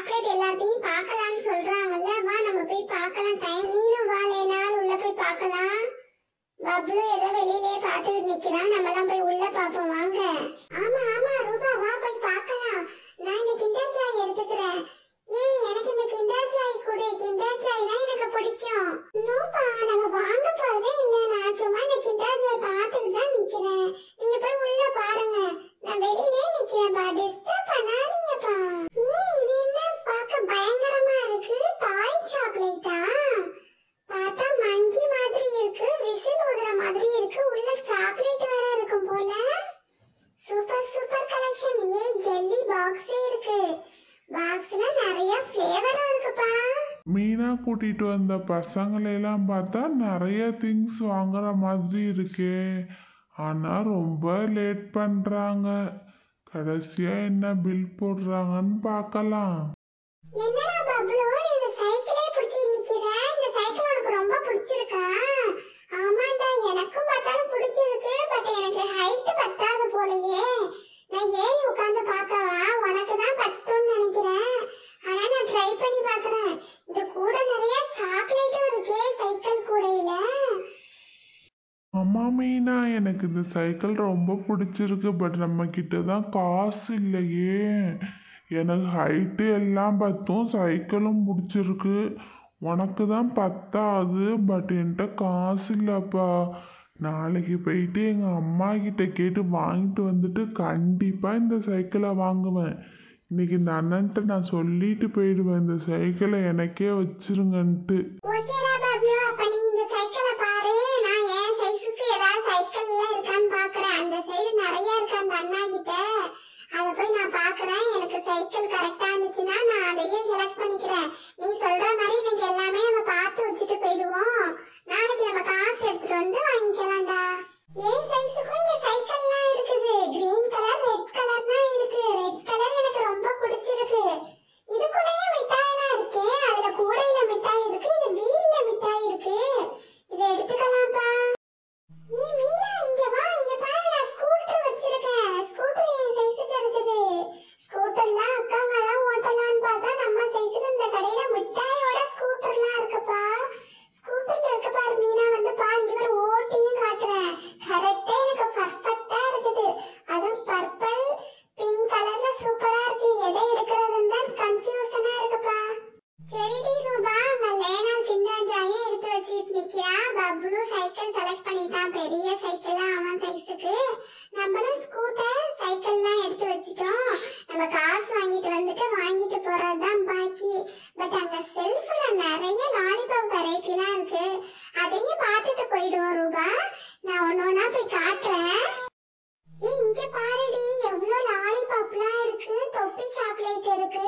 chocolate எல்லாத்தையும் பார்க்கலாம்னு சொல்றாங்கல்ல வா நம்ம போய் பார்க்கலாம் டைம் நீனும் வா லேனால் உள்ள போய் பார்க்கலாம் பப்ளு ஏதோ வெளியிலே பார்த்துட்டு நிக்கிறான் நம்ம எல்லாம் போய் உள்ள பாப்போம் வாங்க ஆமா ஆமா ரூபா வா போய் பார்க்கலாம் நான் இந்த கிண்டர் ஜாய் எடுத்துக்கிறேன் ஏய் எனக்கு இந்த கிண்டர் ஜாய் கொடு கிண்டர் ஜாய் தான் எனக்கு பிடிக்கும் நோப்பா நம்ம வாங்க போறதே இல்ல நான் சும்மா இந்த கிண்டர் ஜாய் பார்த்துட்டு தான் நிக்கிறேன் நீங்க போய் உள்ள பாருங்க நான் வெளியிலே நிக்கிறேன்ப்பா டிஸ்டர்ப் பண்ணாதீங்கப்பா ஏய் இது என்ன பார்க்க பயங்கரமா இருக்கு டாய் சாக்லேட்டா பார்த்தா மங்கி மாதிரி இருக்கு விசில் ஊதுற மாதிரி இருக்கு உள்ள சாக்லேட் வேற இருக்கும் போல சூப்பர் சூப்பர் கலெக்ஷன் ஏ ஜெல்லி பாக்ஸே இருக்கு பாக்ஸ்ல நிறைய ஃப்ளேவரும் இருக்குப்பா மீனா கூட்டிட்டு வந்த பசங்களை எல்லாம் பார்த்தா நிறைய திங்ஸ் வாங்குற மாதிரி இருக்கே ஆனா ரொம்ப லேட் பண்றாங்க கடைசியா என்ன பில் போடுறாங்கன்னு பார்க்கலாம் என்னடா பப்ளு நீ இந்த சைக்கிளே பிடிச்சி நிக்கிற இந்த சைக்கிள் உனக்கு ரொம்ப பிடிச்சிருக்கா ஆமாண்டா எனக்கும் பார்த்தாலும் பிடிச்சிருக்கு பட் எனக்கு ஹைட் பத்தாது போலயே நான் ஏறி உட்கார்ந்து பார்க்கவா உனக்கு தான் பத்தும்னு நினைக்கிறேன் ஆனா நான் ட்ரை பண்ணி பார்க்கறேன் இந்த கூட நிறைய சாக்லேட்டும் இருக்கே சைக்கிள் கூடையில அம்மா மீனா எனக்கு இந்த சைக்கிள் ரொம்ப பிடிச்சிருக்கு பட் நம்ம கிட்ட தான் காசு இல்லையே எனக்கு ஹைட்டு எல்லாம் பத்தும் சைக்கிளும் பிடிச்சிருக்கு உனக்கு தான் பத்தாது பட் என்கிட்ட காசு இல்லைப்பா நாளைக்கு போயிட்டு எங்கள் அம்மா கிட்ட கேட்டு வாங்கிட்டு வந்துட்டு கண்டிப்பாக இந்த சைக்கிளை வாங்குவேன் இன்னைக்கு இந்த அண்ணன்ட்ட நான் சொல்லிட்டு போயிடுவேன் இந்த சைக்கிளை எனக்கே வச்சிருங்கன்ட்டு ஓகேடா பப்ளு அப்ப நீ இந்த சைக்கிளை பாரு நான் என் சைஸுக்கு ஏதாவது சைக்கிள்ல இருக்கான்னு பாக்குறேன் அந்த சைடு நிறைய இருக்கு அந்த அண்ணா கிட்ட அத போய் நான் பாக்குறேன் எனக்கு சைக்கிள் கரெக்டா இருந்துச்சுன்னா நான் அதையே செலக்ட் பண்ணிக்கிறேன் நீ சொல்ற மாதிரி இன்னைக்கு எல்லாமே நம்ம பார்த்து வச்சுட்டு போயிடுவோம் நாளைக்கு நம்ம காசு எடுத்துட்டு வந்து வாங்கிக்கலாம்டா என் சைஸுக்கும் இங்க சைக்கிள்லாம் இருக்குது கிரீன் கலர் ரெட் கலர்லாம் இருக்கு ரெட் கலர் எனக்கு ரொம்ப பிடிச்சிருக்கு இதுக்குள்ளேயே மிட்டாயெல்லாம் இருக்கு அதுல கூடையில மிட்டாய் இருக்கு இது வீல்ல மிட்டாய் இருக்கு இதை எடுத்துக்கலாம்ப்பா ஏ மீனா இங்க வா இங்க பாரு நான் ஸ்கூட்டர் வச்சிருக்கேன் ஸ்கூட்டர் என் சைஸுக்கு இருக்குது ஸ்கூட்டர்லாம் அக்காங்க தான் ஓட்டலாம்னு பார்த்தா நம்ம சைஸுக்கு இந்த கடையில மிட்டாயோட ஸ்கூட்டர்லாம் இருக்குப்பா ஸ்கூட்டர்ல இருக்கு பாரு மீனா வந்து பாரு இங்க பாரு ஓட்டியும் காட்டுறேன் கரெக்டா எனக்கு பர்ஃபெக்ட்டா இருக்குது அதுவும் பர்பிள் பிங்க் கலர்ல சூப்பரா இருக்கு எதை எடுக்கிறதுன்னு தான் கன்ஃபியூஷனா இருக்குப்பா சரிடி ரூபா அங்க லேனா கிண்டர் ஜாயும் எடுத்து வச்சிட்டு நிக்கிறா பப்ளு சைக்கிள் செலக்ட் பண்ணிட்டான் பெரிய சைக்கிள் அவன் சைஸுக்கு நம்மளும் ஸ்கூட்டர் சைக்கிள்லாம் எடுத்து வச்சிட்டோம் நம்ம காசு வாங்கிட்டு வந்துட்டு வாங்கிட்டு போறதுதான் பாக்கி பட் அங்க செல்ஃப்ல நிறைய லாலிபாப் வெரைட்டிலாம் இருக்கு அதையும் பார்த்துட்டு போயிடுவோம் ரூபா நான் ஒன்னொன்னா போய் காட்டுறேன் ஏய் இங்க பாருடி எவ்வளவு லாலிபாப்லாம் இருக்கு தொப்பி சாக்லேட் இருக்கு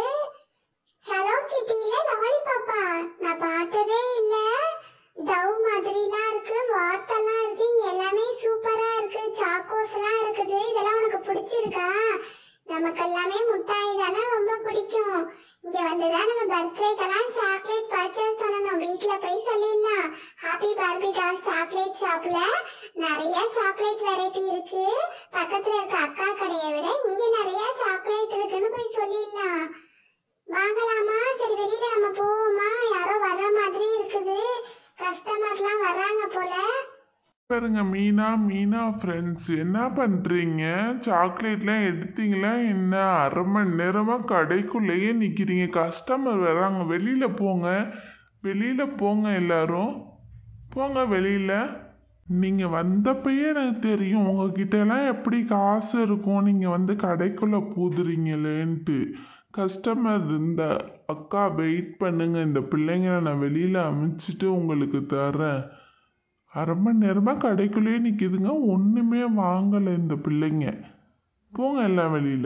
ஹலோ கிட்டில லாலிபாப்பா நான் பார்த்ததே இல்ல டவ் மாதிரிலாம் இருக்கு வாத்தெல்லாம் இருக்கு இங்க எல்லாமே சூப்பரா இருக்கு சாக்கோஸ்லாம் இருக்குது இதெல்லாம் உனக்கு பிடிச்சிருக்கா நமக்கு எல்லாமே முட்டாய் தானே ரொம்ப பிடிக்கும் இங்க வந்துதான் நம்ம பர்த்டேக்கெல்லாம் சாக்லேட் பர்ச்சேஸ் பண்ணணும் வீட்ல போய் சொல்லிடலாம் ஹாப்பி பார்பி டால் சாக்லேட் ஷாப்ல நிறைய சாக்லேட் வெரைட்டி இருக்கு பக்கத்துல இருக்க அக்கா கடையை விட இங்க நிறைய சாக்லேட் இருக்குன்னு போய் சொல்லிடலாம் வாங்கலாமா சரி வெளியில நம்ம போவோமா யாரோ வர்ற மாதிரி இருக்குது கஸ்டமர்லாம் வர்றாங்க போல பாருங்க மீனா மீனா ஃப்ரெண்ட்ஸ் என்ன பண்றீங்க சாக்லேட்லாம் எடுத்தீங்களா என்ன அரை மணி நேரமா கடைக்குள்ளேயே நிக்கிறீங்க கஸ்டமர் வராங்க வெளியில போங்க வெளியில போங்க எல்லாரும் போங்க வெளியில நீங்க வந்தப்பயே எனக்கு தெரியும் உங்ககிட்ட எல்லாம் எப்படி காசு இருக்கும் நீங்க வந்து கடைக்குள்ள பூதுறீங்களேன்ட்டு கஸ்டமர் இந்த அக்கா வெயிட் பண்ணுங்க இந்த பிள்ளைங்களை நான் வெளியில அனுப்பிச்சிட்டு உங்களுக்கு தரேன் அரை மணி நேரமா கடைக்குள்ளேயே நிக்குதுங்க ஒண்ணுமே வாங்கல இந்த பிள்ளைங்க போங்க எல்லாம் வெளியில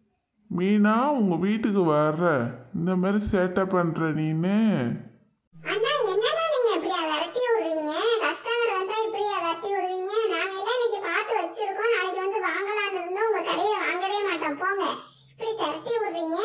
மீனா உங்க வீட்டுக்கு வர்ற இந்த மாதிரி சேட்டை பண்ற நீனு அண்ணா என்னண்ணா நீங்க இப்படியா விரட்டி விடுறீங்க கஸ்டமர் வந்தா இப்படியா விரட்டி விடுவீங்க நாங்க எல்லாம் இன்னைக்கு பார்த்து வச்சிருக்கோம் நாளைக்கு வந்து வாங்கலாம்னு இருந்தோம் உங்க கடையில வாங்கவே மாட்டோம் போங்க இப்படி திரட்டி விடுறீங்க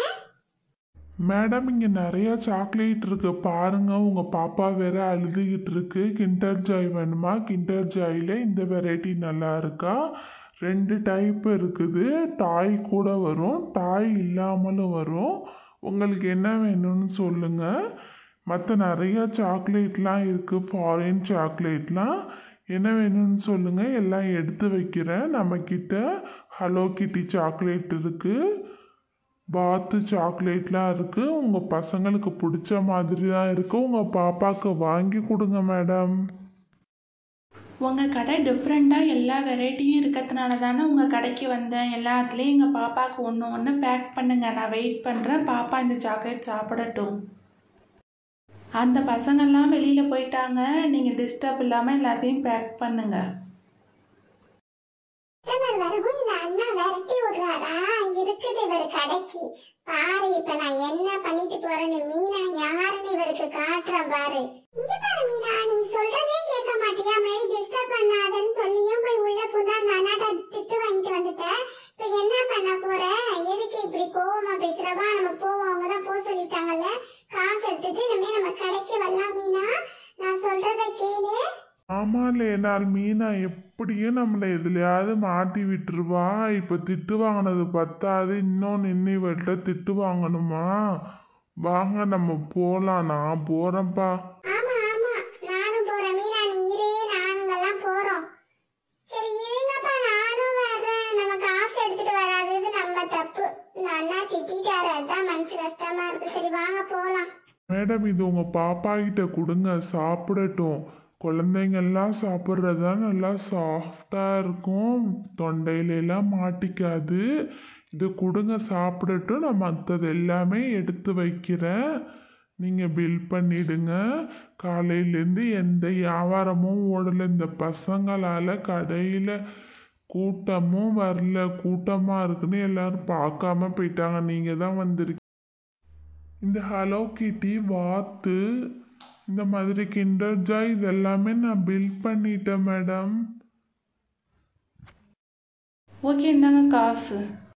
மேடம் இங்க நிறைய சாக்லேட் இருக்கு பாருங்க உங்க பாப்பா வேற அழுதுகிட்டு இருக்கு கிண்டர் ஜாய் வேணுமா கிண்டர் ஜாயில இந்த வெரைட்டி நல்லா இருக்கா ரெண்டு டைப் இருக்குது டாய் கூட வரும் டாய் இல்லாமலும் வரும் உங்களுக்கு என்ன வேணும்னு சொல்லுங்க மற்ற நிறைய சாக்லேட்லாம் இருக்கு ஃபாரின் சாக்லேட்லாம் என்ன வேணும்னு சொல்லுங்க எல்லாம் எடுத்து வைக்கிறேன் நம்ம கிட்ட ஹலோ கிட்டி சாக்லேட் இருக்கு பாத்து சாக்லேட்லாம் இருக்கு உங்க பசங்களுக்கு பிடிச்ச மாதிரி தான் இருக்கு உங்க பாப்பாக்கு வாங்கி கொடுங்க மேடம் உங்கள் கடை டிஃப்ரெண்ட்டாக எல்லா வெரைட்டியும் இருக்கிறதுனால தானே உங்கள் கடைக்கு வந்தேன் எல்லாத்துலேயும் எங்கள் பாப்பாவுக்கு ஒன்று ஒன்று பேக் பண்ணுங்க நான் வெயிட் பண்ணுறேன் பாப்பா இந்த சாக்லேட் சாப்பிடட்டும் அந்த பசங்கள்லாம் வெளியில் போயிட்டாங்க நீங்கள் டிஸ்டர்ப் இல்லாமல் எல்லாத்தையும் பேக் பண்ணுங்க கஸ்டமர் வரவும் இந்த அண்ணா விரட்டி விடுறாரா இருக்குது இவர் கடைக்கு பாரு இப்ப நான் என்ன பண்ணிட்டு போறேன்னு மீனா யாருன்னு இவருக்கு காட்டுறேன் பாரு இங்க பாரு மீனா நீ சொல்றதே கேட்க மாட்டியா முன்னாடி டிஸ்டர்ப் பண்ணாதன்னு சொல்லியும் போய் உள்ள புதா அந்த அண்ணாட்ட திட்டு வாங்கிட்டு வந்துட்ட இப்ப என்ன பண்ண போற எதுக்கு இப்படி கோவமா பேசுறவா நம்ம போவோம் அவங்கதான் போக சொல்லிட்டாங்கல்ல காசு எடுத்துட்டு இனிமே நம்ம கடைக்கு வரலாம் மீனா நான் சொல்றத கேளு ஆமால என்னால் மீனா எப்படியும் நம்மளை எதுலையாவது மாட்டி விட்டுருவா இப்ப திட்டு வாங்கினது பத்தாது இன்னும் நின்று இவர்கிட்ட திட்டு வாங்கணுமா வாங்க நம்ம போலாம் நான் போறேன்ப்பா ஆமா ஆமா நானும் போறேன் மீனா நீ இரு நானுங்கெல்லாம் போறோம் சரி இருங்கப்பா நானும் வர்றேன் நம்ம காசு எடுத்துட்டு வராதது நம்ம தப்பு இந்த அண்ணா திட்டிட்டாரு அதான் மனசு கஷ்டமா இருக்கு சரி வாங்க போலாம் மேடம் இது உங்க பாப்பா கிட்ட கொடுங்க சாப்பிடட்டும் குழந்தைங்க எல்லாம் சாப்பிட்றதா நல்லா சாஃப்டா இருக்கும் தொண்டையில எல்லாம் மாட்டிக்காது இது கொடுங்க சாப்பிடட்டும் நான் மற்றது எல்லாமே எடுத்து வைக்கிறேன் நீங்க பில் பண்ணிடுங்க காலையிலேருந்து எந்த வியாபாரமும் ஓடல இந்த பசங்களால கடையில கூட்டமும் வரல கூட்டமா இருக்குன்னு எல்லாரும் பார்க்காம போயிட்டாங்க நீங்க தான் வந்திருக்கீங்க இந்த ஹலோ கிட்டி வாத்து இந்த மாதிரி கிண்டர் ஜாய் இதெல்லாமே நான் பில் பண்ணிட்டேன் மேடம் ஓகே இந்தாங்க காசு